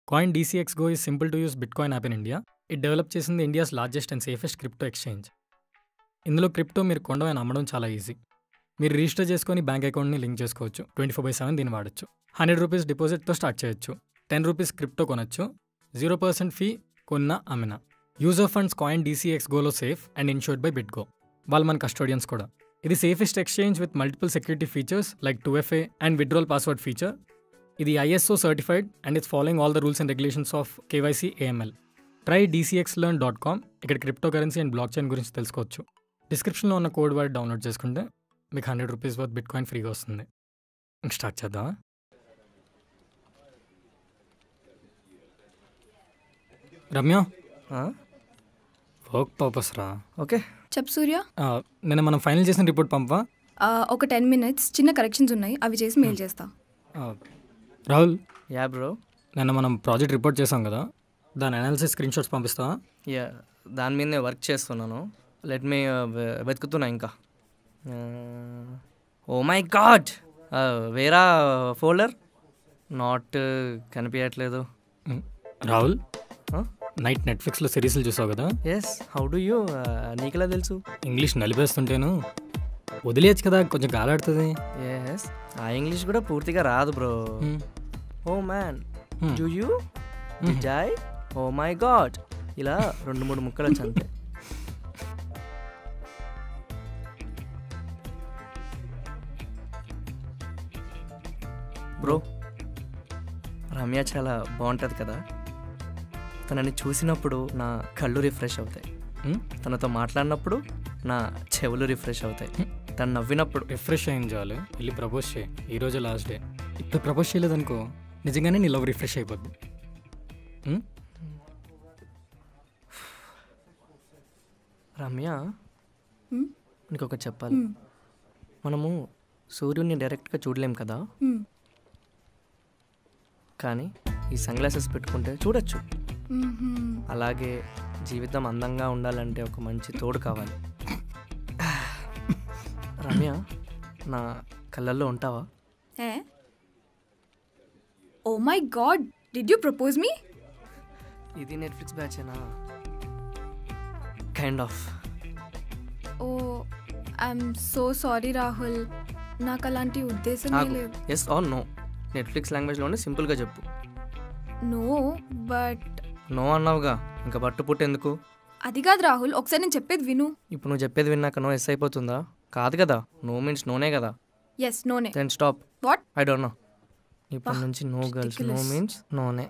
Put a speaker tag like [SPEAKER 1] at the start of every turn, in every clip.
[SPEAKER 1] Coin CoinDCX go is simple to use bitcoin app in India it develop చేసింది India's largest and safest crypto exchange ఇందులో crypto మీరు కొండమైన అమ్మడం చాలా easy మీరు register చేసుకొని బ్యాంక్ అకౌంట్ని లింక్ చేసుకోవచ్చు ట్వంటీ ఫోర్ బై సెవెన్ దీన్ని వాడచ్చు హండ్రెడ్ రూపీస్ డిపాజిట్తో స్టార్ట్ చేయొచ్చు టెన్ రూపీస్ క్రిప్టో కొనొచ్చు జీరో పర్సెంట్ ఫీ కొన్న అమ్మిన యూజర్ ఫండ్స్ కాయిన్ డీసీఎక్స్ గోలో safe and insured by BitGo వాళ్ళు మన కస్టోడియన్స్ కూడా ఇది safest exchange with multiple security features like two FA and withdrawal password feature ఇది ISO certified and it's following all the rules and regulations of KYC AML try DCX learn dot com ఇక్కడ cryptocurrency and black blockchain గురించి తెలుసుకోవచ్చు డిస్క్రిప్షన్లో ఉన్న code word download చేసుకుంటే మీకు hundred rupees worth bitcoin ఫ్రీగా వస్తుంది ఇంక స్టార్ట్ చేద్దామా రమ్య వర్క్ పర్పస్ రా
[SPEAKER 2] ఓకే
[SPEAKER 3] చెప్ సూర్య
[SPEAKER 1] ఆ, నిన్న మనం ఫైనల్ చేసిన రిపోర్ట్ పంపా
[SPEAKER 3] ఆ, ఒక టెన్ మినిట్స్ చిన్న కరెక్షన్స్ ఉన్నాయి అవి చేసి మెయిల్ చేస్తా
[SPEAKER 1] రాహుల్
[SPEAKER 2] యా బ్రో
[SPEAKER 1] నిన్న మనం ప్రాజెక్ట్ రిపోర్ట్ చేసాం కదా దాని అనాలిసిస్ స్క్రీన్ షాట్స్ పంపిస్తావా
[SPEAKER 2] యా దాని మీదనే వర్క్ చేస్తున్నాను లెట్ మీ వెతుకుతున్నా ఇంకా ఓ మై గాడ్ వేరా ఫోల్డర్ నాట్ కనిపించట్లేదు
[SPEAKER 1] మ్, రాహుల్ నైట్ నెట్ఫ్లిక్స్లో సిరీస్లు చూసావు కదా
[SPEAKER 2] ఎస్ హౌ డు యూ నీకెలా తెలుసు
[SPEAKER 1] ఇంగ్లీష్ నలిపేస్తుంటేను వదిలేయచ్చు కదా కొంచెం గాలాడుతుంది
[SPEAKER 2] ఎస్ ఆ ఇంగ్లీష్ కూడా పూర్తిగా రాదు బ్రో
[SPEAKER 1] మ్,
[SPEAKER 2] oh man
[SPEAKER 1] Hmm.
[SPEAKER 2] Do you joy oh my God ఇలా రెండు మూడు ముక్కలు వచ్చి అంతే బ్రో రమ్య చాలా బాగుంటుంది కదా తనని చూసినప్పుడు నా కళ్ళు రిఫ్రెష్ అవుతాయి
[SPEAKER 1] మ్,
[SPEAKER 2] తనతో మాట్లాడినప్పుడు నా చెవులు రిఫ్రెష్ అవుతాయి తను నవ్వినప్పుడు
[SPEAKER 1] రిఫ్రెష్ అయింది చాలు వెళ్ళి ప్రపోజ్ చేయి ఈ రోజు లాస్ట్ డే ఇప్పుడు ప్రపోజ్ చేయలేదనుకో నిజంగానే నీ లవ్ రిఫ్రెష్ అయిపోద్ది మ్?
[SPEAKER 2] రమ్య
[SPEAKER 3] Hmm?
[SPEAKER 2] నీకు ఒకటి చెప్పాలి
[SPEAKER 3] Hmm.
[SPEAKER 2] మనము సూర్యుడిని డైరెక్ట్గా చూడలేం కదా
[SPEAKER 3] మ్,
[SPEAKER 2] కానీ ఈ సన్ గ్లాసెస్ పెట్టుకుంటే చూడొచ్చు
[SPEAKER 3] మ్హూ.
[SPEAKER 2] అలాగే జీవితం అందంగా ఉండాలంటే ఒక మంచి తోడు కావాలి రమ్య నా కళ్ళల్లో ఉంటావా
[SPEAKER 3] ఏ oh my God did you propose me
[SPEAKER 2] ఇది నెట్ఫ్లిక్స్ బ్యాచేనా kind of
[SPEAKER 3] oh I'm so sorry Rahul నాకు అలాంటి ఉద్దేశమే లేదు
[SPEAKER 2] ఎస్ ఆర్ నో నెట్ఫ్లిక్స్ లాంగ్వేజ్లోనే సింపుల్గా చెప్పు
[SPEAKER 3] నో బట్
[SPEAKER 2] నో అన్నావుగా ఇంకా పట్టు పుట్టు ఎందుకు
[SPEAKER 3] అది కాదు రాహుల్ ఒకసారి నేను చెప్పేది విను
[SPEAKER 2] ఇప్పుడు నువ్వు చెప్పేది విన్నాక నో ఎస్ అయిపోతుందా కాదు కదా నో మీన్స్ నోనే కదా
[SPEAKER 3] ఎస్ నోనే
[SPEAKER 2] then stop
[SPEAKER 3] what
[SPEAKER 2] I don't know ఇప్పటి నుంచి no girls no
[SPEAKER 3] ridiculous.
[SPEAKER 2] Means నోనే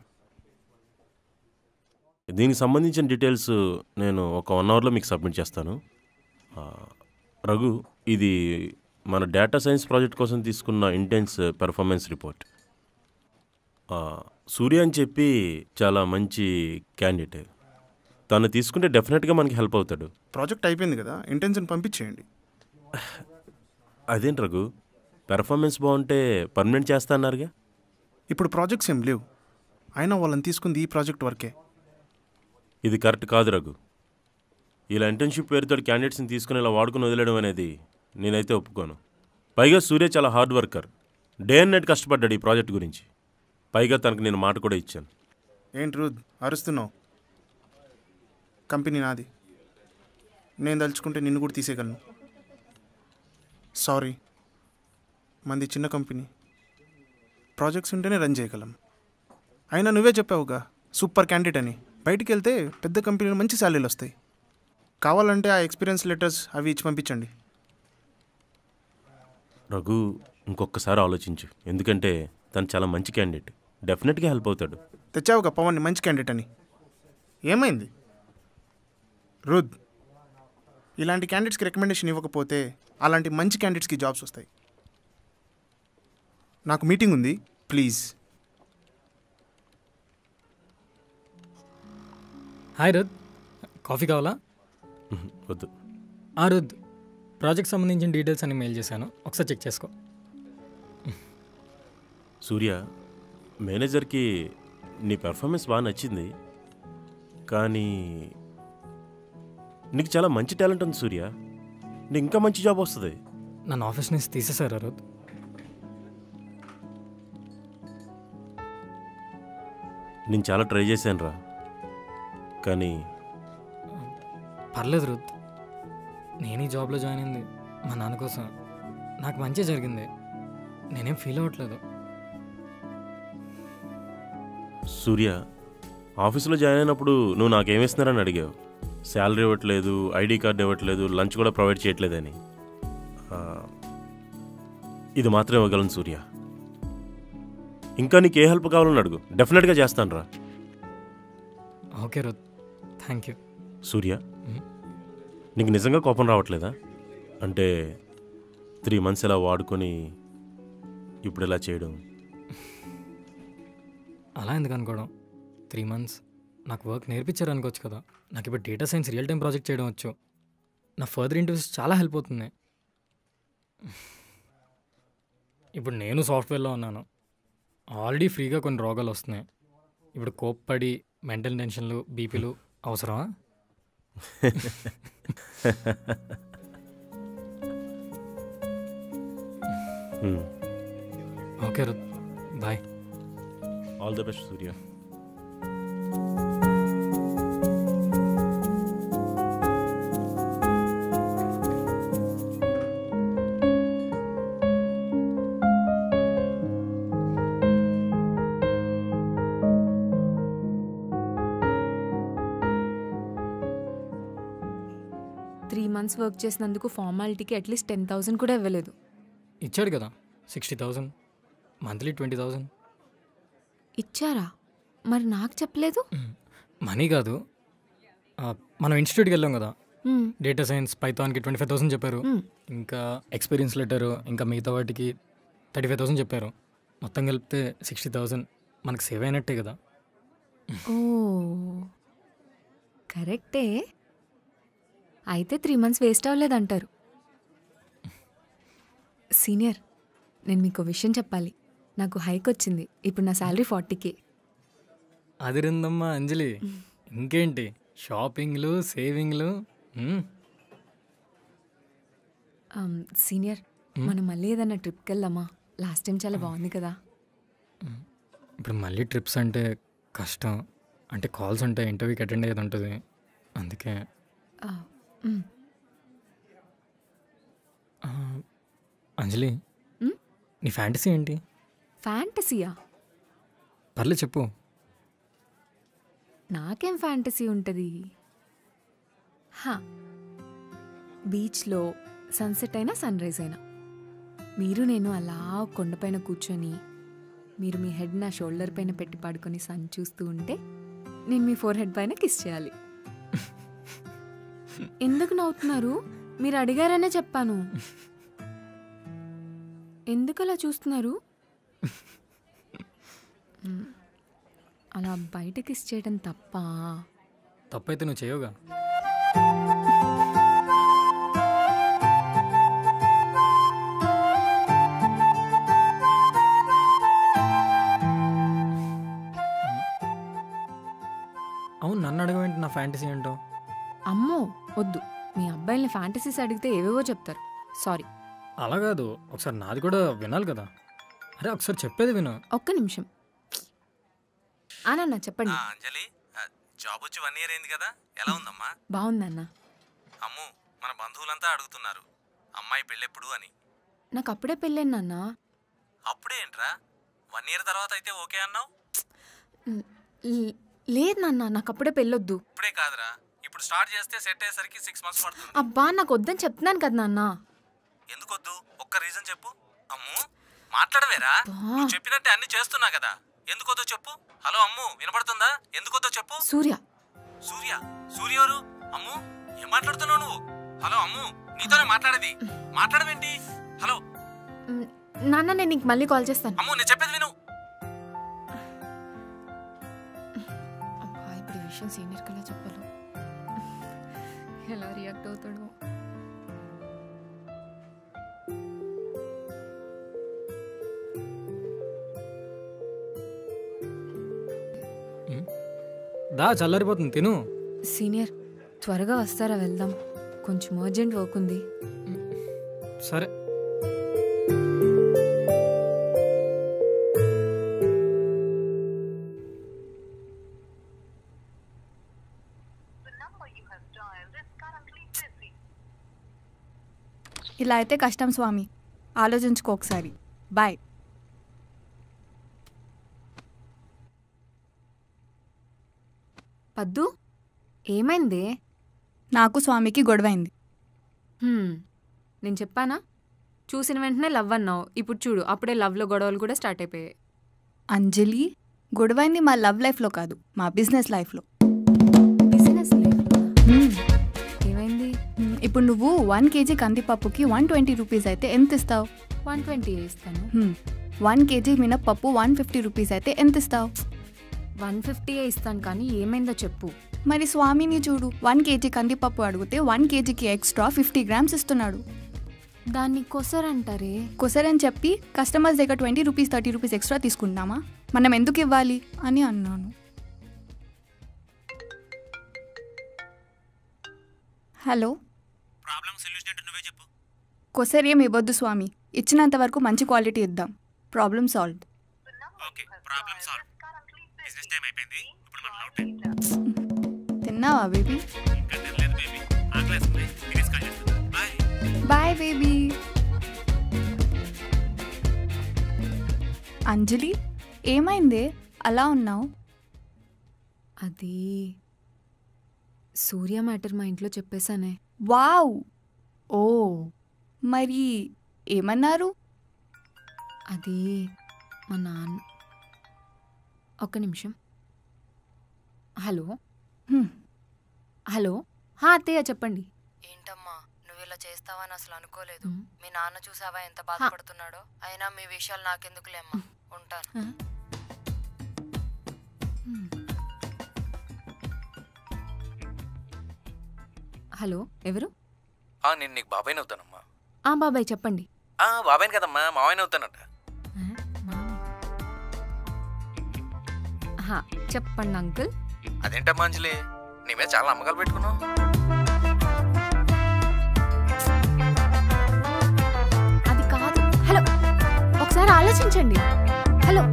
[SPEAKER 4] దీనికి సంబంధించిన డీటెయిల్స్ నేను ఒక వన్ అవర్లో మీకు సబ్మిట్ చేస్తాను ఆ, రఘు ఇది మన డేటా సైన్స్ ప్రాజెక్ట్ కోసం తీసుకున్న ఇంటెన్స్ పెర్ఫార్మెన్స్ రిపోర్ట్ ఆ, సూర్య అని చెప్పి చాలా మంచి క్యాండిడేట్ తను తీసుకుంటే డెఫినెట్గా మనకి హెల్ప్ అవుతాడు
[SPEAKER 5] ప్రాజెక్ట్ అయిపోయింది కదా ఇంటెన్షన్ పంపించేయండి
[SPEAKER 4] అదేంటి రఘు పెర్ఫార్మెన్స్ బాగుంటే పర్మనెంట్ చేస్తా అన్నారుగా
[SPEAKER 5] ఇప్పుడు ప్రాజెక్ట్స్ ఏం లేవు అయినా వాళ్ళని తీసుకుంది ఈ ప్రాజెక్ట్ వర్కే
[SPEAKER 4] ఇది కరెక్ట్ కాదు రఘు ఇలా ఇంటర్న్షిప్ పేరుతో క్యాండిడేట్స్ని తీసుకుని ఇలా వాడుకుని వదిలేయడం అనేది నేనైతే ఒప్పుకోను పైగా సూర్య చాలా hard worker day and night కష్టపడ్డాడు ఈ ప్రాజెక్ట్ గురించి పైగా తనకు నేను మాట కూడా ఇచ్చాను
[SPEAKER 5] ఏంటి రుద్ అరుస్తున్నావు కంపెనీ నాది నేను తలుచుకుంటే నిన్ను కూడా తీసేయగలను సారీ మంది చిన్న కంపెనీ ప్రాజెక్ట్స్ ఉంటేనే రన్ చేయగలం అయినా నువ్వే చెప్పావుగా సూపర్ క్యాండిడేట్ అని బయటికి వెళ్తే పెద్ద కంపెనీలు మంచి శాలరీలు వస్తాయి కావాలంటే ఆ ఎక్స్పీరియన్స్ లెటర్స్ అవి ఇచ్చి పంపించండి
[SPEAKER 4] రఘు ఇంకొకసారి ఆలోచించు ఎందుకంటే తను చాలా మంచి క్యాండిడేట్ డెఫినెట్గా హెల్ప్ అవుతాడు
[SPEAKER 5] తెచ్చావుగా పవన్ని మంచి క్యాండిడేట్ అని ఏమైంది రుద్ ఇలాంటి క్యాండిడేట్స్కి రికమెండేషన్ ఇవ్వకపోతే అలాంటి మంచి క్యాండిడేట్స్కి జాబ్స్ వస్తాయి నాకు మీటింగ్ ఉంది ప్లీజ్
[SPEAKER 1] హాయ్ రుద్ కాఫీ కావాలా
[SPEAKER 4] ఉహు, వద్దు
[SPEAKER 1] ఆ రుద్ ప్రాజెక్ట్ సంబంధించిన డీటెయిల్స్ అన్ని మెయిల్ చేశాను ఒకసారి చెక్ చేసుకో
[SPEAKER 4] సూర్య మేనేజర్కి నీ పెర్ఫార్మెన్స్ బాగా నచ్చింది కానీ నీకు చాలా మంచి టాలెంట్ ఉంది సూర్య నీకు ఇంకా మంచి జాబ్ వస్తుంది
[SPEAKER 1] నన్ను ఆఫీస్ నుంచి తీసేశారు రుద్
[SPEAKER 4] నేను చాలా ట్రై చేశాను రా కానీ
[SPEAKER 1] పర్లేదు రుత్ నేను ఈ జాబ్లో జాయిన్ అయింది మా నాన్న కోసం నాకు మంచి జరిగింది నేనేం ఫీల్ అవ్వట్లేదు
[SPEAKER 4] సూర్య ఆఫీస్లో జాయిన్ అయినప్పుడు నువ్వు నాకేమిస్తున్నారని అడిగావు శాలరీ ఇవ్వట్లేదు ఐడి కార్డు ఇవ్వట్లేదు లంచ్ కూడా ప్రొవైడ్ చేయట్లేదని ఆ, ఇది మాత్రం ఇవ్వగలను సూర్య ఇంకా నీకు ఏ హెల్ప్ కావాలని అడుగు డెఫినెట్గా చేస్తాను రా
[SPEAKER 1] okay Ruth thank you
[SPEAKER 4] Surya
[SPEAKER 1] మ్మ్.
[SPEAKER 4] నీకు నిజంగా కోపం రావట్లేదా అంటే త్రీ మంత్స్ ఇలా వాడుకొని ఇప్పుడు ఇలా చేయడం
[SPEAKER 1] అలా ఎందుకు అనుకోవడం త్రీ మంత్స్ నాకు వర్క్ నేర్పించారు అనుకోవచ్చు కదా నాకు ఇప్పుడు data science real time project చేయడం వచ్చు నా ఫర్దర్ ఇంటర్వ్యూస్ చాలా హెల్ప్ అవుతుంది ఇప్పుడు నేను సాఫ్ట్వేర్లో ఉన్నాను ఆల్రెడీ ఫ్రీగా కొన్ని రోగాలు వస్తున్నాయి ఇప్పుడు కోప్పడి మెంటల్ టెన్షన్లు బీపీలు అవసరమా
[SPEAKER 4] మ్మ్.
[SPEAKER 1] Okay Ruth bye
[SPEAKER 4] all the best Surya
[SPEAKER 6] three months work చేసినందుకు ఫార్మాలిటీకి అట్లీస్ట్ టెన్ థౌసండ్ కూడా ఇవ్వలేదు
[SPEAKER 1] ఇచ్చాడు కదా sixty thousand monthly twenty thousand
[SPEAKER 6] ఇచ్చారా మరి నాకు చెప్పలేదు
[SPEAKER 1] మనీ కాదు ఆ, మనం ఇన్స్టిట్యూట్కి వెళ్ళాం కదా
[SPEAKER 6] మ్మ్.
[SPEAKER 1] డేటా సైన్స్ పైథాన్కి ట్వంటీ ఫైవ్ థౌసండ్ చెప్పారు
[SPEAKER 6] మ్మ్.
[SPEAKER 1] ఇంకా ఎక్స్పీరియన్స్ లెటర్ ఇంకా మిగతా వాటికి థర్టీ ఫైవ్ థౌసండ్ చెప్పారు మొత్తం కలిపితే సిక్స్టీ థౌసండ్ మనకు సేవ్ అయినట్టే కదా
[SPEAKER 6] ఓ కరెక్టే అయితే త్రీ మంత్స్ వేస్ట్ అవ్వలేదంటారు సీనియర్ నేను మీకు ఓ విషయం చెప్పాలి నాకు హైక్ వచ్చింది ఇప్పుడు నా శాలరీ ఫార్టీకే
[SPEAKER 1] అదిరిందమ్మా అంజలి ఇంకేంటి షాపింగ్లు సేవింగ్లు మ్మ్.
[SPEAKER 6] సీనియర్ మనం మళ్ళీ ఏదైనా ట్రిప్కి వెళ్దామా లాస్ట్ టైం చాలా బాగుంది కదా
[SPEAKER 1] ఇప్పుడు మళ్ళీ ట్రిప్స్ అంటే కష్టం అంటే కాల్స్ ఉంటాయి ఇంటర్వ్యూకి అటెండ్ అయ్యేది ఉంటుంది అందుకే
[SPEAKER 6] ఆ, మ్.
[SPEAKER 1] ఆ, అంజలి
[SPEAKER 6] మ్?
[SPEAKER 1] నీ ఫ్యాంటసీ ఏంటి
[SPEAKER 6] ఫ్యాంటసీయా
[SPEAKER 1] పర్లేదు చెప్పు
[SPEAKER 6] నాకేం ఫ్యాంటసీ ఉంటుంది హా బీచ్లో సన్సెట్ అయినా సన్ రైజ్ అయినా మీరు నేను అలా కొండపైన కూర్చొని మీరు మీ హెడ్ నా షోల్డర్ పైన పెట్టి పడుకొని సన్ చూస్తూ ఉంటే నేను మీ ఫోర్ హెడ్ పైన కిస్ చేయాలి ఎందుకు నవ్వుతున్నారు మీరు అడిగారనే చెప్పాను ఎందుకు అలా చూస్తున్నారు మ్, అలా బయట కిస్ చేయడం తప్ప
[SPEAKER 1] తప్పైతే నువ్వు చేయవుగా అవును నన్ను అడగవేంటి నా ఫ్యాంటసీ ఏంటో
[SPEAKER 6] అమ్మో వద్దు మీ అబ్బాయిల్ని ఫ్యాంటసీస్ అడిగితే ఏవేవో చెప్తారు సారీ
[SPEAKER 1] అలా కాదు ఒకసారి నాది కూడా వినాలి కదా అరే ఒకసారి చెప్పేది విను
[SPEAKER 6] ఒక్క నిమిషం ఆనన్న చెప్పండి
[SPEAKER 7] ఆ, అంజలి ఆ, జాబ్ వచ్చి వన్ ఇయర్ అయింది కదా ఎలా ఉందమ్మా
[SPEAKER 6] బాగుందన్న
[SPEAKER 7] అమ్ము మన బంధువులంతా అడుగుతున్నారు అమ్మాయి పెళ్ళెప్పుడు అని
[SPEAKER 6] నాకు అప్పుడే పెళ్ళాను నాన్న
[SPEAKER 7] అప్పుడే ఏంట్రా వన్ ఇయర్ తర్వాత అయితే ఓకే అన్నావు
[SPEAKER 6] ల్- లేదు నాన్న నాకు అప్పుడే పెళ్ళొద్దు
[SPEAKER 7] ఇప్పుడే కాదురా ఇప్పుడు స్టార్ట్ చేస్తే సెట్ అయ్యేసరికి సిక్స్ మంత్స్ పడుతుంది
[SPEAKER 6] అబ్బా నాకు వద్దని చెప్తున్నాను కదా నాన్న
[SPEAKER 7] ఎందుకొద్దు ఒక్క రీజన్ చెప్పు అమ్ము మాట్లాడవేరా
[SPEAKER 6] బా.
[SPEAKER 7] నువ్వు చెప్పినట్టే అన్ని చేస్తున్నా కదా ఎందుకొద్దో చెప్పు హలో అమ్ము వినపడుతుందా ఎందుకొద్దో చెప్పు
[SPEAKER 6] సూర్య
[SPEAKER 7] సూర్య సూర్య ఎవరు అమ్ము ఏం మాట్లాడుతున్నావు నువ్వు హలో అమ్ము నీతోనే మాట్లాడేది మాట్లాడవేంటి హలో
[SPEAKER 6] మ్, నాన్న నేను నీకు మళ్ళీ కాల్ చేస్తాను
[SPEAKER 7] అమ్ము నేను చెప్పేది విను
[SPEAKER 6] అబ్బా ఇప్పుడు ఈ విషయం సీనియర్ కల్లా చెప్పాలి ఎలా రియాక్ట్ అవుతాడో
[SPEAKER 1] దా చల్లారిపోతుంది తిను
[SPEAKER 6] సీనియర్ త్వరగా వస్తారా వెళ్దాం కొంచెం అర్జెంట్ వర్క్ ఉంది
[SPEAKER 1] సరే
[SPEAKER 3] ఇలా అయితే కష్టం స్వామి ఆలోచించుకో ఒకసారి బాయ్
[SPEAKER 6] పద్దు ఏమైందే
[SPEAKER 3] నాకు స్వామికి గొడవైంది
[SPEAKER 6] హ్మ్, నేను చెప్పానా చూసిన వెంటనే లవ్ అన్నావు ఇప్పుడు చూడు అప్పుడే లవ్లో గొడవలు కూడా స్టార్ట్ అయిపోయాయి
[SPEAKER 3] అంజలి గొడవైంది మా లవ్ లైఫ్లో కాదు మా బిజినెస్ లైఫ్లో
[SPEAKER 6] బిజినెస్
[SPEAKER 3] హ్మ్.
[SPEAKER 6] ఏమైంది
[SPEAKER 3] హ్మ్, ఇప్పుడు నువ్వు వన్ కేజీ కందిపప్పుకి వన్ ట్వంటీ రూపీస్ అయితే ఎంత ఇస్తావు
[SPEAKER 6] వన్ ట్వంటీ ఇస్తాను
[SPEAKER 3] వన్ కేజీ మినప్పప్పు వన్ ఫిఫ్టీ రూపీస్ అయితే ఎంత ఇస్తావు
[SPEAKER 6] వన్ ఫిఫ్టీయే ఇస్తాను కానీ ఏమైందో చెప్పు
[SPEAKER 3] మరి స్వామిని చూడు వన్ కేజీ కందిపప్పు అడిగితే వన్ కేజీకి ఎక్స్ట్రా ఫిఫ్టీ గ్రామ్స్ ఇస్తున్నాడు
[SPEAKER 6] దాన్ని కొసరంటారే
[SPEAKER 3] కుసరని చెప్పి కస్టమర్స్ దగ్గర twenty rupees thirty rupees extra తీసుకుంటున్నామా మనం ఎందుకు ఇవ్వాలి అని అన్నాను హలో
[SPEAKER 7] ప్రాబ్లం సొల్యూషన్ అంటే నువ్వే చెప్పు
[SPEAKER 3] కొసర్ ఏం ఇవ్వద్దు స్వామి ఇచ్చినంత వరకు మంచి క్వాలిటీ ఇద్దాం problem solve
[SPEAKER 7] okay problem solve business time అయిపోయింది ఇప్పుడు మన లవ్ టైం
[SPEAKER 3] తిన్నావా బేబీ
[SPEAKER 7] ఇంకా తినలేదు బేబీ ఆకలేస్తుంది తినేసి కాల్ చేస్తాను బాయ్
[SPEAKER 3] బాయ్ బేబీ అంజలి ఏమైందే అలా ఉన్నావు
[SPEAKER 6] అది సూర్య మ్యాటర్ మా ఇంట్లో చెప్పేశానే
[SPEAKER 3] వావ్ ఓ మరి ఏమన్నారు
[SPEAKER 6] అది మా నాన్న ఒక్క నిమిషం హలో
[SPEAKER 3] హ్మ్.
[SPEAKER 6] హలో హా అత్తయ్య చెప్పండి
[SPEAKER 8] ఏంటమ్మా నువ్వు ఇలా చేస్తావని అసలు అనుకోలేదు
[SPEAKER 6] మ్.
[SPEAKER 8] మీ నాన్న చూసావా ఎంత బాధపడుతున్నాడో అయినా మీ విషయాలు నాకెందుకులేమ్మా ఉంటాను
[SPEAKER 6] ఆ? హ్మ్. హలో ఎవరు
[SPEAKER 7] ఆ, నేను నీకు బాబాయ్ అవుతానమ్మా
[SPEAKER 6] ఆ బాబాయ్ చెప్పండి
[SPEAKER 7] ఆ, బాబాయ్ని కదమ్మా మావయ్య అవుతానట
[SPEAKER 6] హా, చెప్పండి అంకుల్
[SPEAKER 7] అదేంటమ్మా అంజలి నీ మీద చాలా నమ్మకాలు పెట్టుకున్నావు
[SPEAKER 6] అది కాదు హలో ఒకసారి ఆలోచించండి హలో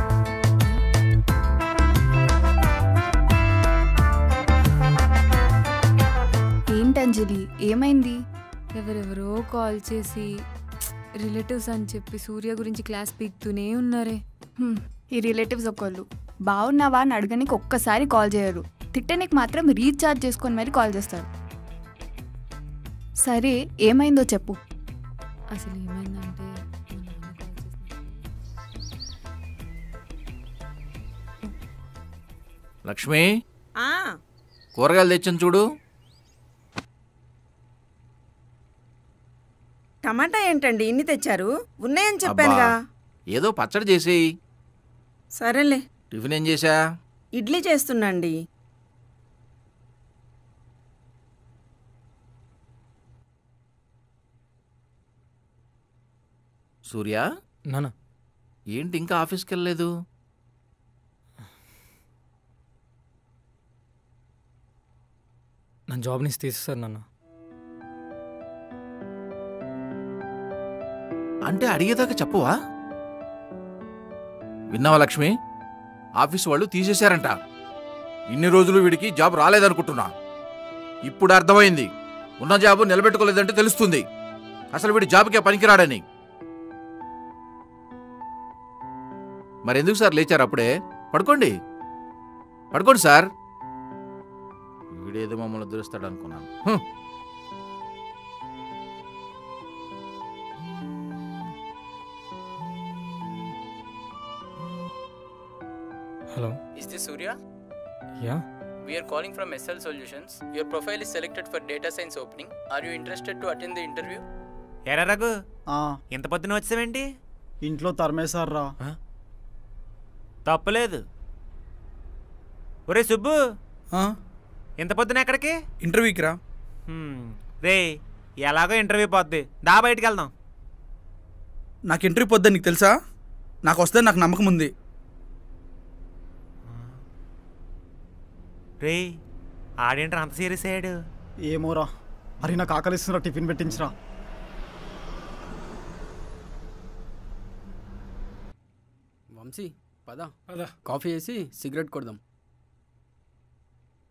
[SPEAKER 3] ఏంటంజలి ఏమైంది
[SPEAKER 6] ఎవరెవరో కాల్ చేసి రిలేటివ్స్ అని చెప్పి సూర్య గురించి క్లాస్ పీక్తూనే ఉన్నారే
[SPEAKER 3] హ్మ్, ఈ రిలేటివ్స్ ఒకళ్ళు బాగున్నావా అని అడగనికి ఒక్కసారి కాల్ చేయరు తిట్టనికి మాత్రం రీఛార్జ్ చేసుకొని మరి కాల్ చేస్తారు సరే ఏమైందో చెప్పు
[SPEAKER 6] అసలు ఏమైందంటే మా నాన్న కాల్ చేసినప్పుడు
[SPEAKER 9] లక్ష్మి
[SPEAKER 10] ఆ,
[SPEAKER 9] కూరగాయలు తెచ్చాను చూడు
[SPEAKER 10] టమాటా ఏంటండి ఇన్ని తెచ్చారు ఉన్నాయని చెప్పానుగా
[SPEAKER 9] అబ్బా, ఏదో పచ్చడి చేసేయి
[SPEAKER 10] సరేలే
[SPEAKER 9] టిఫిన్ ఏం చేశా
[SPEAKER 10] ఇడ్లీ చేస్తున్నాండి
[SPEAKER 9] సూర్య
[SPEAKER 1] నాన్న
[SPEAKER 9] ఏంటి ఇంకా ఆఫీస్కి వెళ్ళలేదు
[SPEAKER 1] నా జాబ్ నుంచి తీసేస్తారు నాన్న
[SPEAKER 9] అంటే అడిగేదాకా చెప్పవా విన్నావా లక్ష్మి ఆఫీస్ వాళ్ళు తీసేశారంట ఇన్ని రోజులు వీడికి జాబ్ రాలేదనుకుంటున్నా ఇప్పుడు అర్థమైంది ఉన్న జాబు నిలబెట్టుకోలేదంటే తెలుస్తుంది అసలు వీడి జాబ్కే పనికిరాడని మరెందుకు సార్ లేచారు అప్పుడే పడుకోండి పడుకోండి సార్ వీడేదో మమ్మల్ని దురుస్తాడు అనుకున్నాను హ్మ్.
[SPEAKER 1] Hello
[SPEAKER 11] Is this Surya?
[SPEAKER 1] Yeah
[SPEAKER 11] We are calling from SL Solutions. Your profile is selected for data science opening. Are you interested to attend the interview?
[SPEAKER 7] ఎరా రఘు
[SPEAKER 12] ఆ,
[SPEAKER 7] ఇంత పొద్దున వచ్చావేంటి
[SPEAKER 12] ఇంట్లో తరిమేశారా
[SPEAKER 7] తప్పలేదు ఒరే సుబ్బు ఇంత పొద్దున ఎక్కడికి
[SPEAKER 13] ఇంటర్వ్యూకి రా
[SPEAKER 7] హ్మ్, రే ఎలాగో ఇంటర్వ్యూ పోద్ది దా బయటికి వెళ్దాం
[SPEAKER 13] నాకు ఇంటర్వ్యూ పొద్దు నీకు తెలుసా నాకు వస్తే నాకు నమ్మకం ఉంది
[SPEAKER 7] రే ఆడేంట్రా అంత సీరియస్ అయ్యాడు
[SPEAKER 12] ఏమోరా అరే నాకు ఆకలిస్తున్నా టిఫిన్ పెట్టించరా
[SPEAKER 14] వంశీ పద పద కాఫీ వేసి సిగరెట్ కొడదాం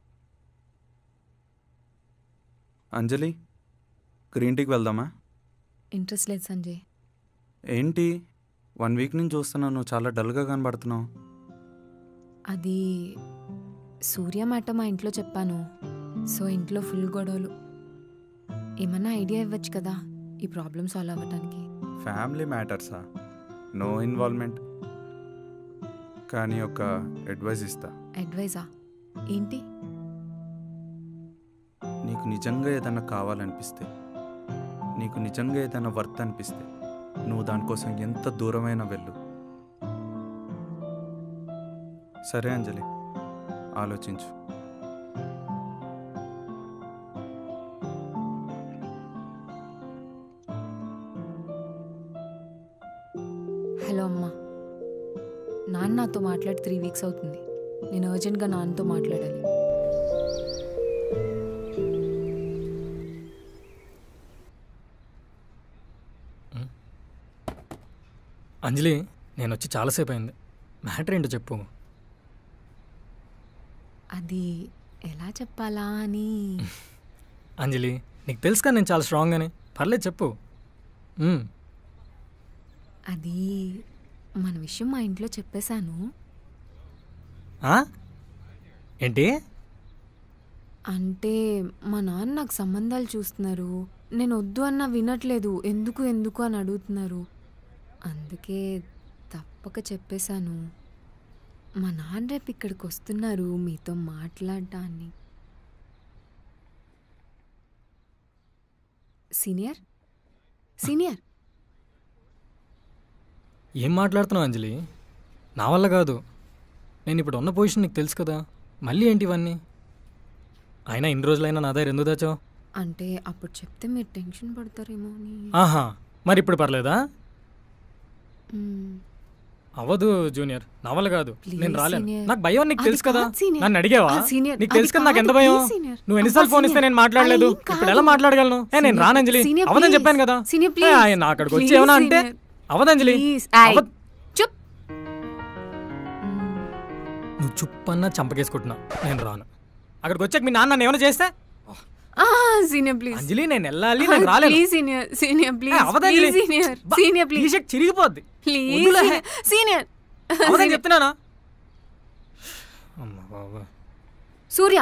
[SPEAKER 15] అంజలి గ్రీన్ టీకి వెళ్దామా
[SPEAKER 6] ఇంట్రెస్ట్ లేదు సంజయ్
[SPEAKER 15] ఏంటి వన్ వీక్ నుంచి చూస్తున్నావు నువ్వు చాలా డల్గా కనబడుతున్నావు
[SPEAKER 6] అది సూర్య మాట మా ఇంట్లో చెప్పాను సో ఇంట్లో ఫుల్ గొడవలు ఏమన్నా ఐడియా ఇవ్వచ్చు కదా ఈ ప్రాబ్లమ్ సాల్వ్ అవ్వడానికి
[SPEAKER 15] ఫ్యామిలీ మ్యాటర్సా నో ఇన్వాల్వ్మెంట్ కానీ ఒక అడ్వైస్ ఇస్తా
[SPEAKER 6] అడ్వైజా ఏంటి
[SPEAKER 15] నీకు నిజంగా ఏదైనా కావాలనిపిస్తే నీకు నిజంగా ఏదైనా వర్త్ అనిపిస్తే నువ్వు దానికోసం ఎంత దూరమైనా వెళ్ళు సరే అంజలి ఆలోచించు
[SPEAKER 6] హలో అమ్మా నాన్న నాతో మాట్లాడి త్రీ వీక్స్ అవుతుంది నేను అర్జెంట్గా నాన్నతో మాట్లాడాలి
[SPEAKER 1] అంజలి నేను వచ్చి చాలాసేపు అయింది మ్యాటర్ ఏంటో చెప్పు
[SPEAKER 6] అది ఎలా చెప్పాలా అని
[SPEAKER 1] అంజలి నీకు తెలుసు కదా నేను చాలా స్ట్రాంగ్ అని పర్లేదు చెప్పు మ్మ్.
[SPEAKER 6] అది మన విషయం మా ఇంట్లో చెప్పేశాను
[SPEAKER 1] ఆ? ఏంటి
[SPEAKER 6] అంటే మా నాన్న నాకు సంబంధాలు చూస్తున్నారు నేను వద్దు అన్నా వినట్లేదు ఎందుకు ఎందుకు అని అడుగుతున్నారు అందుకే తప్పక చెప్పేశాను మా నాన్న రేపు ఇక్కడికి వస్తున్నారు మీతో మాట్లాడటాన్ని సీనియర్ సీనియర్
[SPEAKER 1] ఏం మాట్లాడుతున్నావు అంజలి నా వల్ల కాదు నేను ఇప్పుడు ఉన్న పొజిషన్ నీకు తెలుసు కదా మళ్ళీ ఏంటి ఇవన్నీ అయినా ఇన్ని రోజులైనా నా దగ్గర ఎందుకు దాచావు
[SPEAKER 6] అంటే అప్పుడు చెప్తే మీరు టెన్షన్ పడతారేమో అని
[SPEAKER 1] ఆహా మరి ఇప్పుడు పర్లేదా
[SPEAKER 6] మ్మ్.
[SPEAKER 1] అవ్వదు జూనియర్ నా వల్ల కాదు
[SPEAKER 6] Please,
[SPEAKER 1] నేను రాలేను
[SPEAKER 6] senior.
[SPEAKER 1] నాకు భయం నీకు
[SPEAKER 6] అది
[SPEAKER 1] తెలుసు కదా
[SPEAKER 6] కాదు, senior.
[SPEAKER 1] నన్ను అడిగావా
[SPEAKER 6] ఆ, senior,
[SPEAKER 1] నీకు
[SPEAKER 6] అది
[SPEAKER 1] తెలుసు కదా నాకు ఎంత
[SPEAKER 6] కాదు,
[SPEAKER 1] భయం
[SPEAKER 6] please, senior.
[SPEAKER 1] నువ్వు ఎన్నిసార్లు
[SPEAKER 6] అబ్బా,
[SPEAKER 1] ఫోన్ ఇస్తే
[SPEAKER 6] senior.
[SPEAKER 1] నేను మాట్లాడలేదు
[SPEAKER 6] అలా ఏం
[SPEAKER 1] ఇప్పుడు ఎలా
[SPEAKER 6] కాదు.
[SPEAKER 1] మాట్లాడగలను ఏ నేను
[SPEAKER 6] Senior,
[SPEAKER 1] రానంజలి
[SPEAKER 6] senior,
[SPEAKER 1] అవదని
[SPEAKER 6] please.
[SPEAKER 1] చెప్పాను కదా
[SPEAKER 6] Senior,
[SPEAKER 1] ఏ,
[SPEAKER 6] please.
[SPEAKER 1] ఆయన అక్కడికి వచ్చి
[SPEAKER 6] Please,
[SPEAKER 1] ఏమన్నా అంటే
[SPEAKER 6] senior.
[SPEAKER 1] అవదంజలి
[SPEAKER 6] Please. Ay.
[SPEAKER 1] అవ్వదు.
[SPEAKER 6] చుప్
[SPEAKER 1] నువ్వు చుప్పన్నా చంపకేసుకుంటున్నా నేను రాను అక్కడికి వచ్చాక మీ నాన్న నన్ను ఏమైనా చేస్తే
[SPEAKER 6] ఆ, సీనియర్ ప్లీజ్
[SPEAKER 1] అంజలి నేను వెళ్ళాలి నేను రాలేను
[SPEAKER 6] ప్లీజ్ సీనియర్ సీనియర్ ప్లీజ్
[SPEAKER 1] అవదంజలి.
[SPEAKER 6] ప్లీజ్ సీనియర్
[SPEAKER 1] బా,
[SPEAKER 6] సీనియర్ ప్లీజ్
[SPEAKER 1] టీ-షర్ట్ చిరిగిపోద్ది
[SPEAKER 6] ప్లీజ్
[SPEAKER 1] వద్దులే.
[SPEAKER 6] సీనియర్
[SPEAKER 1] అవదని చెప్తున్నానా అమ్మ బాబా
[SPEAKER 6] సూర్య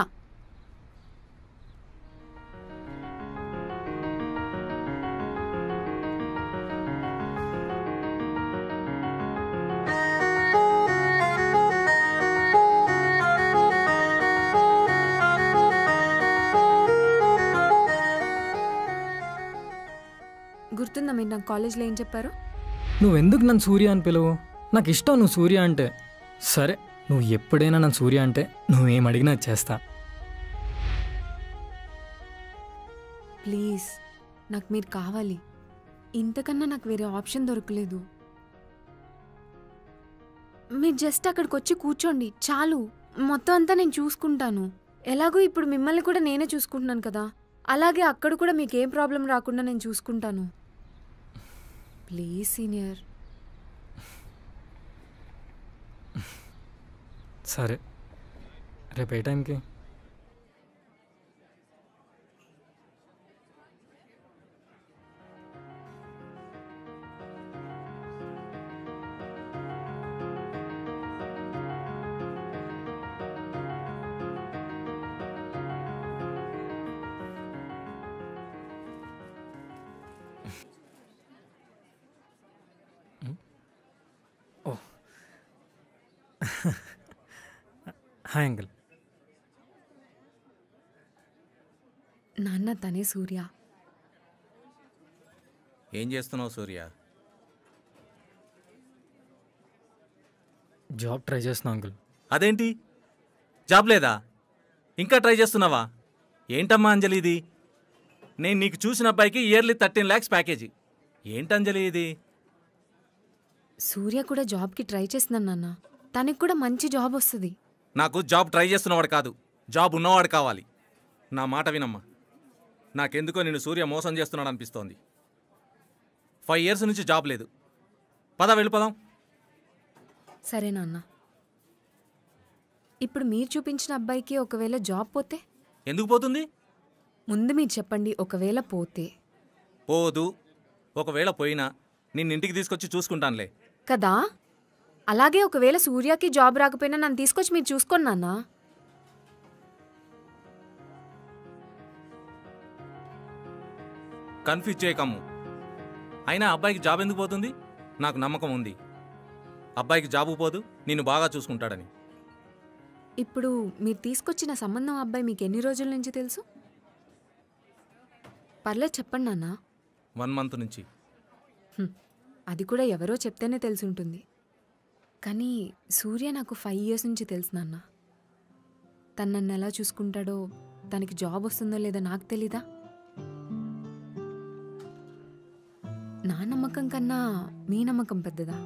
[SPEAKER 6] గుర్తుందా మీరు నాకు కాలేజ్లో ఏం చెప్పారు
[SPEAKER 1] నువ్వెందుకు నన్ను సూర్య అని పిలువు నాకు ఇష్టం నువ్వు సూర్య అంటే సరే నువ్వు ఎప్పుడైనా నన్ను సూర్య అంటే నువ్వేం అడిగినా అది చేస్తా
[SPEAKER 6] ప్లీజ్ నాకు మీరు కావాలి ఇంతకన్నా నాకు వేరే ఆప్షన్ దొరకలేదు మీరు జస్ట్ అక్కడికి వచ్చి కూర్చోండి చాలు మొత్తం అంతా నేను చూసుకుంటాను ఎలాగో ఇప్పుడు మిమ్మల్ని కూడా నేనే చూసుకుంటున్నాను కదా అలాగే అక్కడ కూడా మీకు ఏం ప్రాబ్లం రాకుండా నేను చూసుకుంటాను ప్లీజ్ సీనియర్
[SPEAKER 1] సరే రేపు ఏ టైంకి ఓ హాయ్ అంకుల్
[SPEAKER 6] నాన్న తనే సూర్య
[SPEAKER 7] ఏం చేస్తున్నావు సూర్య
[SPEAKER 1] జాబ్ ట్రై చేస్తున్నా అంకుల్
[SPEAKER 7] అదేంటి జాబ్ లేదా ఇంకా ట్రై చేస్తున్నావా ఏంటమ్మా అంజలి ఇది నేను నీకు చూసిన అబ్బాయికి ఇయర్లీ థర్టీన్ ల్యాక్స్ ప్యాకేజీ ఏంటంజలి ఇది
[SPEAKER 6] సూర్య కూడా జాబ్కి ట్రై చేస్తున్నాను నాన్న తనకి కూడా మంచి జాబ్ వస్తుంది
[SPEAKER 7] నాకు జాబ్ ట్రై చేస్తున్నవాడు కాదు జాబ్ ఉన్నవాడు కావాలి నా మాట వినమ్మా నాకెందుకో నేను సూర్య మోసం చేస్తున్నాడు అనిపిస్తోంది ఫైవ్ ఇయర్స్ నుంచి జాబ్ లేదు పద వెళ్ళిపోదాం
[SPEAKER 6] సరే నాన్న ఇప్పుడు మీరు చూపించిన అబ్బాయికి ఒకవేళ జాబ్ పోతే
[SPEAKER 7] ఎందుకు పోతుంది
[SPEAKER 6] ముందు మీరు చెప్పండి ఒకవేళ పోతే
[SPEAKER 7] పోదు ఒకవేళ పోయినా నిన్ను ఇంటికి తీసుకొచ్చి చూసుకుంటానులే
[SPEAKER 6] కదా అలాగే ఒకవేళ సూర్యకి జాబ్ రాకపోయినా నన్ను తీసుకొచ్చి మీరు చూసుకోండి నాన్న
[SPEAKER 7] కన్ఫ్యూజ్ చేయకమ్ము అయినా అబ్బాయికి జాబ్ ఎందుకు పోతుంది నాకు నమ్మకం ఉంది అబ్బాయికి జాబు పోదు నిన్ను బాగా చూసుకుంటాడని
[SPEAKER 6] ఇప్పుడు మీరు తీసుకొచ్చిన సంబంధం అబ్బాయి మీకు ఎన్ని రోజుల నుంచి తెలుసు పర్లేదు చెప్పండి నాన్న
[SPEAKER 7] వన్ మంత్ నుంచి
[SPEAKER 6] హ్మ్. అది కూడా ఎవరో చెప్తేనే తెలిసి ఉంటుంది కానీ సూర్య నాకు ఫైవ్ ఇయర్స్ నుంచి తెలుసు నాన్న తను నన్ను ఎలా చూసుకుంటాడో తనకి జాబ్ వస్తుందో లేదో నాకు తెలీదా నా నమ్మకం కన్నా మీ నమ్మకం పెద్దదా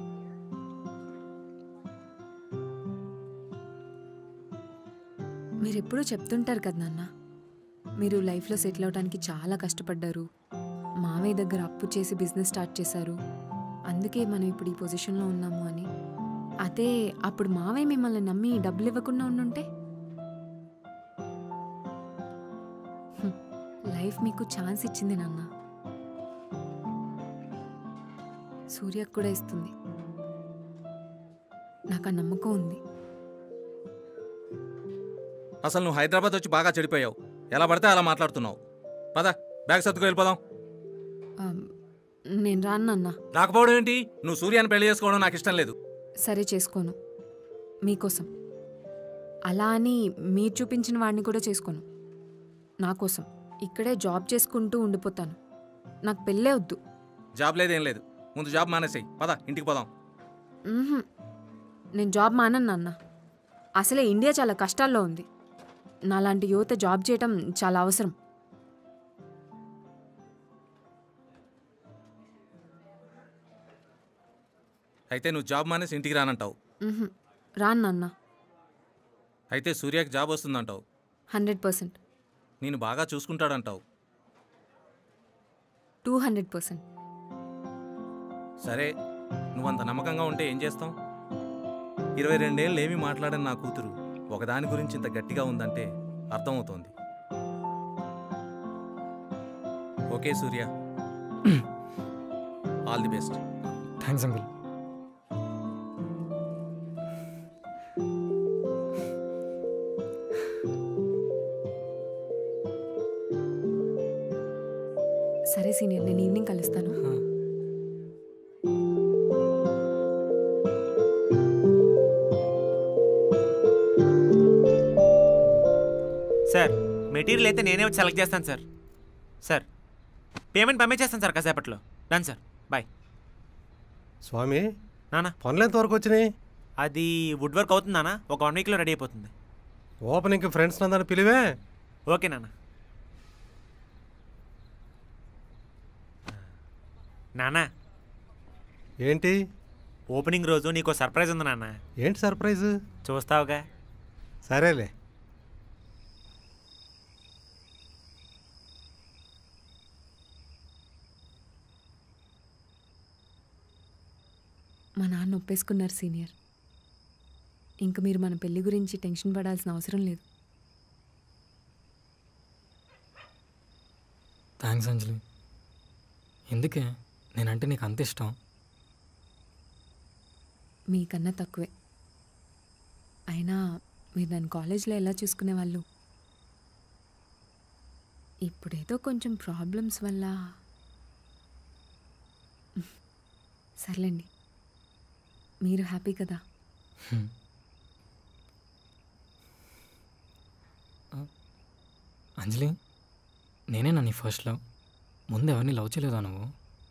[SPEAKER 6] మీరు ఎప్పుడూ చెప్తుంటారు కదా నాన్న మీరు లైఫ్లో సెటిల్ అవడానికి చాలా కష్టపడ్డారు మావయ్య దగ్గర అప్పు చేసి బిజినెస్ స్టార్ట్ చేశారు అందుకే మనం ఇప్పుడు ఈ పొజిషన్లో ఉన్నాము అని అదే అప్పుడు మావయ్య మిమ్మల్ని నమ్మి డబ్బులు ఇవ్వకుండా ఉండుంటే హ్మ్. లైఫ్ మీకు ఛాన్స్ ఇచ్చింది నాన్న సూర్యకు కూడా ఇస్తుంది నాకు ఆ నమ్మకం ఉంది
[SPEAKER 7] అసలు నువ్వు హైదరాబాద్ వచ్చి బాగా చెడిపోయావు ఎలా పడితే అలా మాట్లాడుతున్నావు పద బ్యాగ్ సర్దుకు వెళ్ళిపోదాం
[SPEAKER 6] ఆ, నేను రాను నాన్న
[SPEAKER 7] రాకపోవడం ఏంటి నువ్వు సూర్యాన్ని పెళ్లి చేసుకోవడం నాకు ఇష్టం లేదు
[SPEAKER 6] సరే చేసుకోను మీకోసం అలా అని మీరు చూపించిన వాడిని కూడా చేసుకోను నా కోసం ఇక్కడే జాబ్ చేసుకుంటూ ఉండిపోతాను నాకు పెళ్ళే వద్దు
[SPEAKER 7] జాబ్ లేదేం లేదు ముందు జాబ్ మానేసేయి పద ఇంటికి పోదాం
[SPEAKER 6] మ్మ్హ్మ్. నేను జాబ్ మానను నాన్న అసలే ఇండియా చాలా కష్టాల్లో ఉంది నాలాంటి యువత జాబ్ చేయటం చాలా అవసరం
[SPEAKER 7] అయితే నువ్వు జాబ్ మానేసి ఇంటికి రానంటావు
[SPEAKER 6] మ్మ్హ్మ్. రాను నాన్న
[SPEAKER 7] అయితే సూర్యకి జాబ్ వస్తుందంటావు
[SPEAKER 6] హండ్రెడ్ పర్సెంట్
[SPEAKER 7] నేను బాగా చూసుకుంటాడంటావు
[SPEAKER 6] టూ హండ్రెడ్ పర్సెంట్
[SPEAKER 7] సరే నువ్వంత నమ్మకంగా ఉంటే ఏం చేస్తావు ఇరవై రెండేళ్ళు ఏమీ మాట్లాడని నా కూతురు ఒకదాని గురించి ఇంత గట్టిగా ఉందంటే అర్థమవుతోంది okay Surya all the best
[SPEAKER 1] thanks uncle
[SPEAKER 6] సరే సీనియర్ నేను ఈవినింగ్ కలుస్తాను
[SPEAKER 16] సార్ మెటీరియల్ అయితే నేనే వచ్చి సెలెక్ట్ చేస్తాను సార్ సార్ పేమెంట్ పంపించేస్తాను సార్ కాసేపట్లో డన్ సార్ బాయ్
[SPEAKER 17] స్వామి
[SPEAKER 16] నానా
[SPEAKER 17] పనులు ఎంతవరకు వచ్చినాయి
[SPEAKER 16] అది వుడ్ వర్క్ అవుతుంది నాన్న ఒక వన్ వీక్లో రెడీ అయిపోతుంది
[SPEAKER 17] ఓపెనింగ్కి ఫ్రెండ్స్ అందరిని పిలివే
[SPEAKER 16] ఓకే నాన్న నానా
[SPEAKER 17] ఏంటి
[SPEAKER 16] ఓపెనింగ్ రోజు నీకు సర్ప్రైజ్ ఉంది నాన్న
[SPEAKER 17] ఏంటి సర్ప్రైజ్
[SPEAKER 16] చూస్తావుగా
[SPEAKER 17] సరేలే
[SPEAKER 6] మా నాన్న ఒప్పేసుకున్నారు సీనియర్ ఇంక మీరు మన పెళ్లి గురించి టెన్షన్ పడాల్సిన అవసరం లేదు
[SPEAKER 1] థ్యాంక్స్ అంజలి ఎందుకే నేనంటే నీకు అంత ఇష్టం
[SPEAKER 6] మీకన్నా తక్కువే అయినా మీరు నన్ను కాలేజ్లో ఎలా చూసుకునేవాళ్ళు ఇప్పుడేదో కొంచెం ప్రాబ్లమ్స్ వల్ల సర్లేండి మీరు హ్యాపీ కదా
[SPEAKER 1] హ్మ్. ఆ, అంజలి నేనేనా నీ ఫస్ట్ లవ్ ముందు ఎవరిని లవ్ చేయలేదా నువ్వు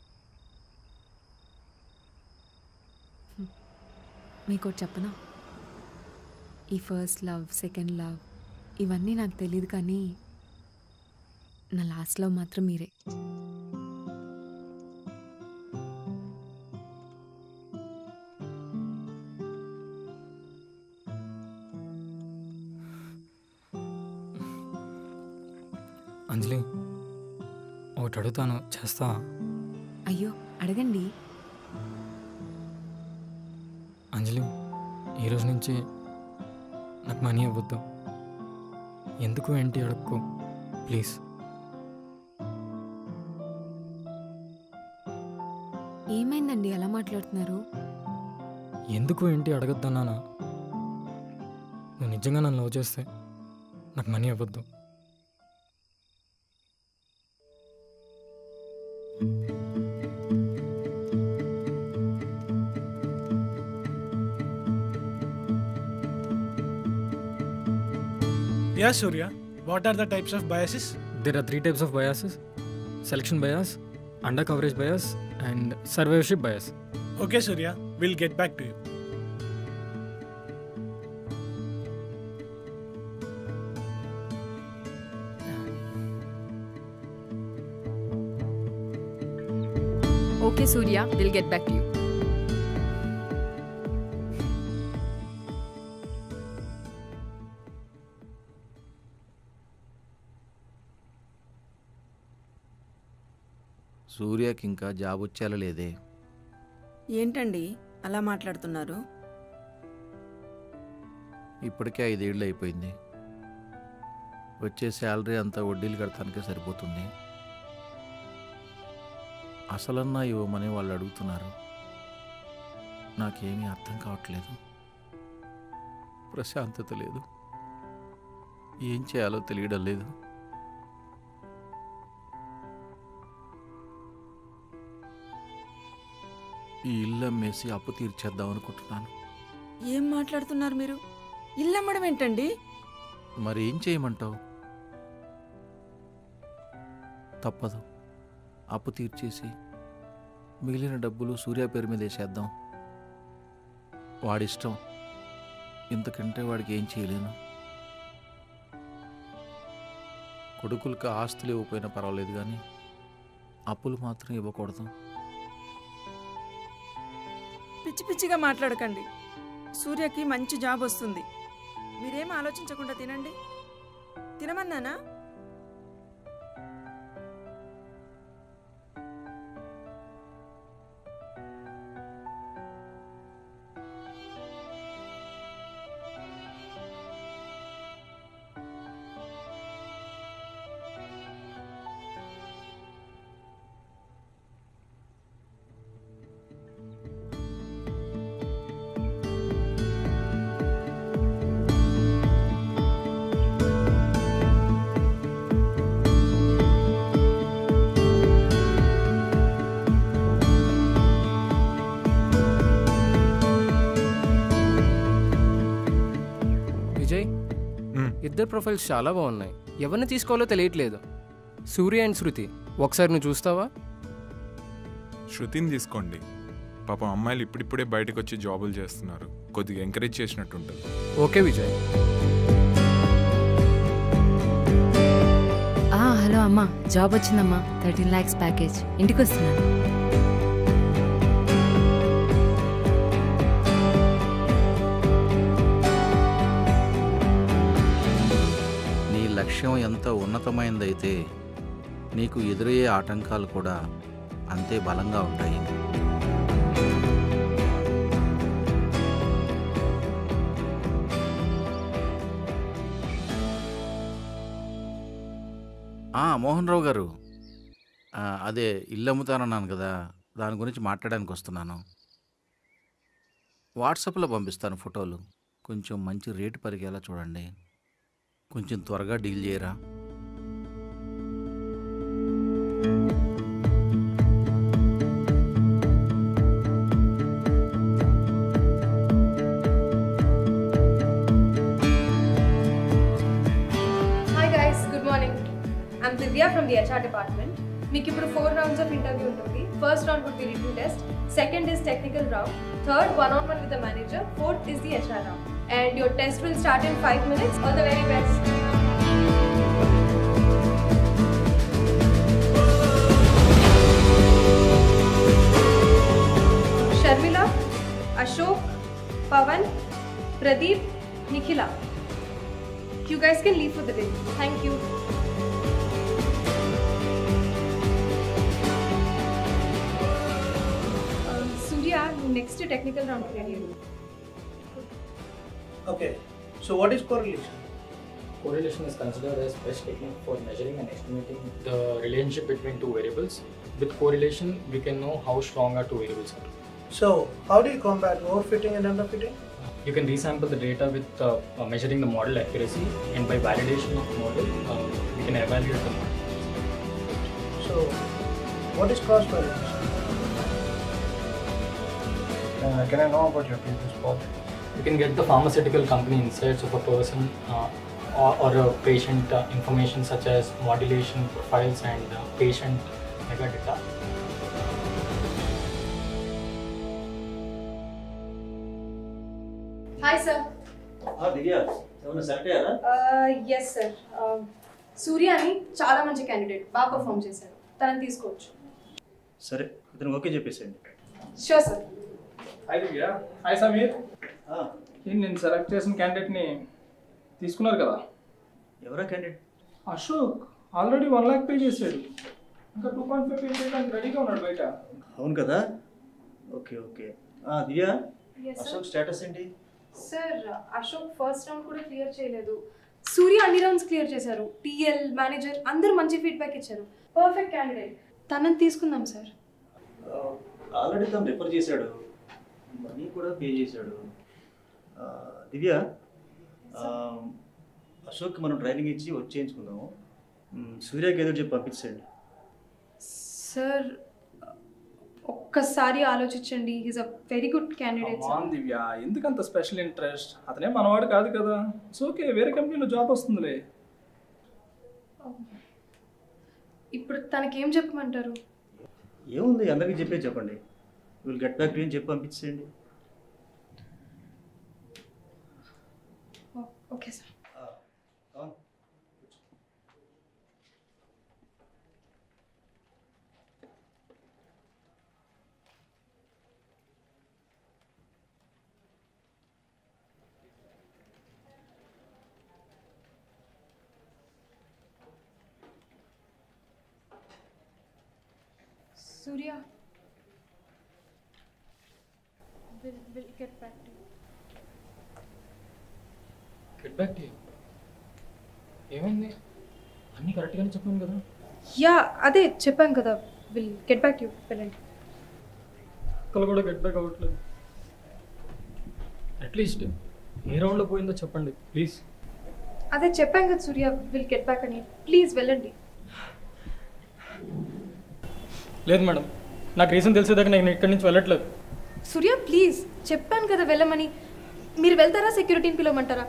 [SPEAKER 6] మీకు ఒకటి చెప్పనా ఈ ఫస్ట్ లవ్ సెకండ్ లవ్ ఇవన్నీ నాకు తెలియదు కానీ నా లాస్ట్ లవ్ మాత్రం మీరే
[SPEAKER 1] అంజలి ఒకటి అడుగుతాను చేస్తావా
[SPEAKER 6] అయ్యో అడగండి
[SPEAKER 1] అంజలి ఈరోజు నుంచి నాకు మనీ ఇవ్వద్దు ఎందుకు ఏంటి అడుక్కో ప్లీజ్
[SPEAKER 6] ఏమైందండి ఎలా మాట్లాడుతున్నారు
[SPEAKER 1] ఎందుకు ఏంటి అడగద్దన్నానా నువ్వు నిజంగా నన్ను లవ్ చేస్తే నాకు మనీ ఇవ్వద్దు
[SPEAKER 18] Yeah, Surya. What are the types of biases?
[SPEAKER 1] There are three types of biases selection bias, under coverage bias, and survivorship bias.
[SPEAKER 18] Okay, Surya. We'll get back to you.
[SPEAKER 19] Okay, Surya, we'll get back to you.
[SPEAKER 9] సూర్యకి ఇంకా job వచ్చేలా లేదే
[SPEAKER 10] ఏంటండి అలా మాట్లాడుతున్నారు
[SPEAKER 9] ఇప్పటికే ఐదేళ్ళు అయిపోయింది వచ్చే శాలరీ అంతా వడ్డీలు కడటానికే సరిపోతుంది అసలన్నా ఇవ్వమని వాళ్ళు అడుగుతున్నారు నాకేమీ అర్థం కావట్లేదు ప్రశాంతత లేదు ఏం చేయాలో తెలియడం లేదు ఈ ఇల్లు అమ్మేసి అప్పు తీర్చేద్దాం అనుకుంటున్నాను
[SPEAKER 10] ఏం మాట్లాడుతున్నారు మీరు ఇల్లమ్మడం ఏంటండి
[SPEAKER 9] మరి ఏం చేయమంటావు తప్పదు అప్పు తీర్చేసి మిగిలిన డబ్బులు సూర్య పేరు మీద వేసేద్దాం వాడిష్టం ఇంతకంటే వాడికి ఏం చేయలేను కొడుకులకి ఆస్తులు ఇవ్వకపోయినా పర్వాలేదు కానీ అప్పులు మాత్రం ఇవ్వకూడదు
[SPEAKER 10] పిచ్చి పిచ్చిగా మాట్లాడకండి సూర్యకి మంచి జాబ్ వస్తుంది మీరేం ఆలోచించకుండా తినండి తినమన్నానా
[SPEAKER 14] విజయ్ ఇద్దరు ప్రొఫైల్స్ చాలా బాగున్నాయి ఎవరిని తీసుకోవాలో తెలియట్లేదు సూర్య అండ్ శృతి ఒకసారి నువ్వు చూస్తావా
[SPEAKER 20] శృతిని తీసుకోండి పాపం అమ్మాయిలు ఇప్పుడిప్పుడే బయటకు వచ్చి జాబులు చేస్తున్నారు కొద్దిగా ఎంకరేజ్ చేసినట్టు ఉంటుంది
[SPEAKER 14] ఓకే విజయ్
[SPEAKER 21] ఆ, హలో అమ్మా జాబ్ వచ్చిందమ్మా థర్టీన్ ల్యాక్స్ ప్యాకేజ్ ఇంటికి వస్తున్నాను
[SPEAKER 9] నీ లక్ష్యం ఎంత ఉన్నతమైనదైతే నీకు ఎదురయ్యే ఆటంకాలు కూడా అంతే బలంగా ఉంటాయి ఆ, మోహన్ రావు గారు ఆ, అదే ఇల్లు అమ్ముతానన్నాను కదా దాని గురించి మాట్లాడడానికి వస్తున్నాను వాట్సాప్లో పంపిస్తాను ఫోటోలు కొంచెం మంచి రేటు పరిగేలా చూడండి కొంచెం త్వరగా డీల్ చేయరా
[SPEAKER 22] hi guys good morning I'm Divya from the HR department మీకు ఇప్పుడు ఫోర్ రౌండ్స్ ఆఫ్ ఇంటర్వ్యూ ఉంటుంది first round would be written test second is technical round third one on one with the manager fourth is the HR round and your test will start in five minutes all the very best Sharmila Ashok Pavan Pradeep Nikhila You guys can leave for the day. Thank you. Um, Surya, next technical round ready.
[SPEAKER 18] Okay. So what is correlation?
[SPEAKER 1] Correlation is considered as best technique for measuring and estimating the relationship between two variables. With correlation, we can know how strong our two variables are.
[SPEAKER 2] So, how do you combat overfitting and underfitting?
[SPEAKER 1] You can resample the data with uh, uh, measuring the model accuracy, and by validation of the model, uh, we can evaluate the model.
[SPEAKER 2] So, what is cross validation? Uh, can I know about your previous project?
[SPEAKER 1] You can get the pharmaceutical company insights of a person uh, or, or a patient uh, information such as modulation profiles and uh, patient metadata.
[SPEAKER 22] Hi sir
[SPEAKER 5] Divya ఏమన్నా select అయ్యారా
[SPEAKER 22] yes sir సూర్య అని చాలా మంచి candidate బాగా perform చేశారు తనని తీసుకోవచ్చు
[SPEAKER 5] సరే ఇతను ఓకే చెప్పేసేయండి
[SPEAKER 22] sure sir
[SPEAKER 23] hi Divya hi Sameer ఏంటి నేను సెలెక్ట్ చేసిన క్యాండిడేట్ని తీసుకున్నారు కదా
[SPEAKER 5] ఎవరా candidate
[SPEAKER 23] Ashok already one lakh pay చేశాడు ఇంకా టూ పాయింట్ ఫైవ్ పే చేయడానికి రెడీగా ఉన్నాడు బయట
[SPEAKER 5] అవును కదా ఓకే ఓకే ఆ, Divya
[SPEAKER 22] Yes, sir.
[SPEAKER 5] Ashok status ఏంటి
[SPEAKER 22] సార్ అశోక్ ఫస్ట్ రౌండ్ కూడా క్లియర్ చేయలేదు సూర్య అన్ని రౌండ్స్ క్లియర్ చేశారు టీఎల్ మేనేజర్ అందరూ మంచి ఫీడ్బ్యాక్ ఇచ్చారు పర్ఫెక్ట్ క్యాండిడేట్ తనని తీసుకుందాం సార్
[SPEAKER 5] ఆల్రెడీ తను రిఫర్ చేశాడు మనీ కూడా పే చేశాడు ఆ, దివ్య ఆ, అశోక్ మనం ట్రైనింగ్ ఇచ్చి వచ్చి చేయించుకుందాము మ్, సూర్యకి ఏదో చెప్పి పంపించండి
[SPEAKER 22] సార్ ఒక్కసారి ఆలోచించండి is a very good candidate
[SPEAKER 23] man Divya ఎందుకంత స్పెషల్ ఇంట్రెస్ట్ అతనే మనవాడు కాదు కదా సో ఓకే వేరే కంపెనీలో జాబ్ వస్తుందిలే
[SPEAKER 22] ఇప్పుడు తనకేం చెప్పమంటారు
[SPEAKER 5] ఏముంది అందరికీ చెప్పే చెప్పండి విల్ గెట్ బ్యాక్ టు చెప్పి పంపించండి
[SPEAKER 22] okay sir Surya will will get back to
[SPEAKER 1] get back to ఏమైంది అన్నీ కరెక్ట్గానే చెప్పాను కదా
[SPEAKER 22] యా అదే చెప్పాం కదా విల్ గెట్ బ్యాక్ యూ వెళ్ళండి
[SPEAKER 1] ఒక్కరు కూడా గెట్ బ్యాక్ అవ్వట్లేదు అట్లీస్ట్ ఏ రౌండ్లో పోయిందో చెప్పండి ప్లీజ్
[SPEAKER 22] అదే చెప్పాం కదా సూర్య విల్ గెట్ బ్యాక్ అని ప్లీజ్ వెళ్ళండి
[SPEAKER 1] లేదు మేడం నాకు రీజన్ తెలిసేదాకా నేను ఇక్కడి నుంచి వెళ్ళట్లేదు
[SPEAKER 22] సూర్య ప్లీజ్ చెప్పాను కదా వెళ్ళమని మీరు వెళ్తారా సెక్యూరిటీని పిలవమంటారా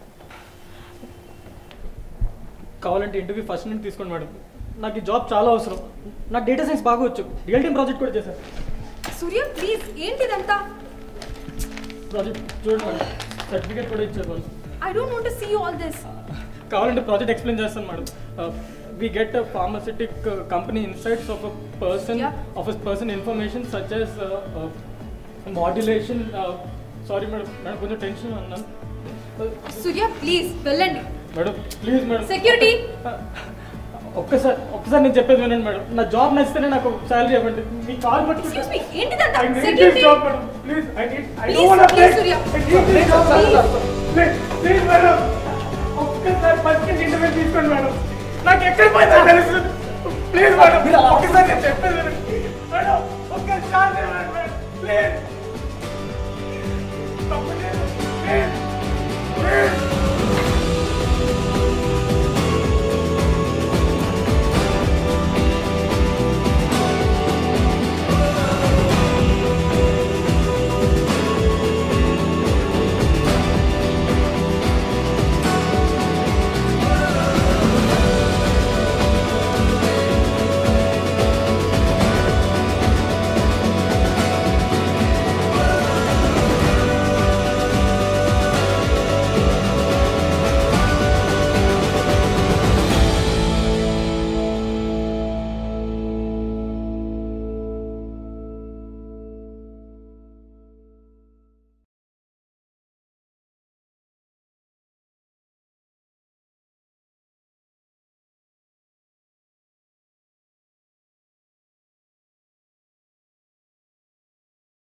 [SPEAKER 1] కావాలంటే ఇంటర్వ్యూ ఫస్ట్ నుండి తీసుకోండి మేడం నాకు ఈ జాబ్ చాలా అవసరం నాకు డేటా సైన్స్ బాగా వచ్చు రియల్ టైం ప్రాజెక్ట్ కూడా చేశాను
[SPEAKER 22] సూర్య ప్లీజ్ ఏంటి ఇదంతా
[SPEAKER 1] ప్రాజెక్ట్ చూడండి మేడం సర్టిఫికేట్ కూడా ఇచ్చారు వాళ్ళు
[SPEAKER 22] I don't want to see all this
[SPEAKER 1] కావాలంటే ప్రాజెక్ట్ ఎక్స్ప్లెయిన్ చేస్తాను madam we get a pharmaceutical company insights of a person of a person information such as modulation sorry madam madam కొంచెం tension అన్నాను
[SPEAKER 22] Surya please వెళ్ళండి
[SPEAKER 1] madam please madam
[SPEAKER 22] security
[SPEAKER 1] ఒక్కసారి ఒక్కసారి నేను చెప్పేది వినండి మేడం నా జాబ్ నచ్చితేనే నాకు శాలరీ ఇవ్వండి మీ కాల్ పట్టుకుంటే
[SPEAKER 22] ఎక్స్క్యూజ్ మీ ఏంటిదంతా
[SPEAKER 1] I need this
[SPEAKER 22] security
[SPEAKER 1] job, madam. Please, I need, I
[SPEAKER 22] Please,
[SPEAKER 1] don't wanna
[SPEAKER 22] please,
[SPEAKER 1] break.
[SPEAKER 22] Surya.
[SPEAKER 1] I need this job, madam. Please, please, madam. ఒక్కసారి ఫస్ట్ ఇంటర్వ్యూ తీసుకోండి madam నాకు ఎక్కడ పోయిందో తెలుసు please madam ఒక్కసారి నేను చెప్పేది వినండి. మేడం ఒక్కసారి మేడం ప్లీజ్ తప్పు లేదు ప్లీజ్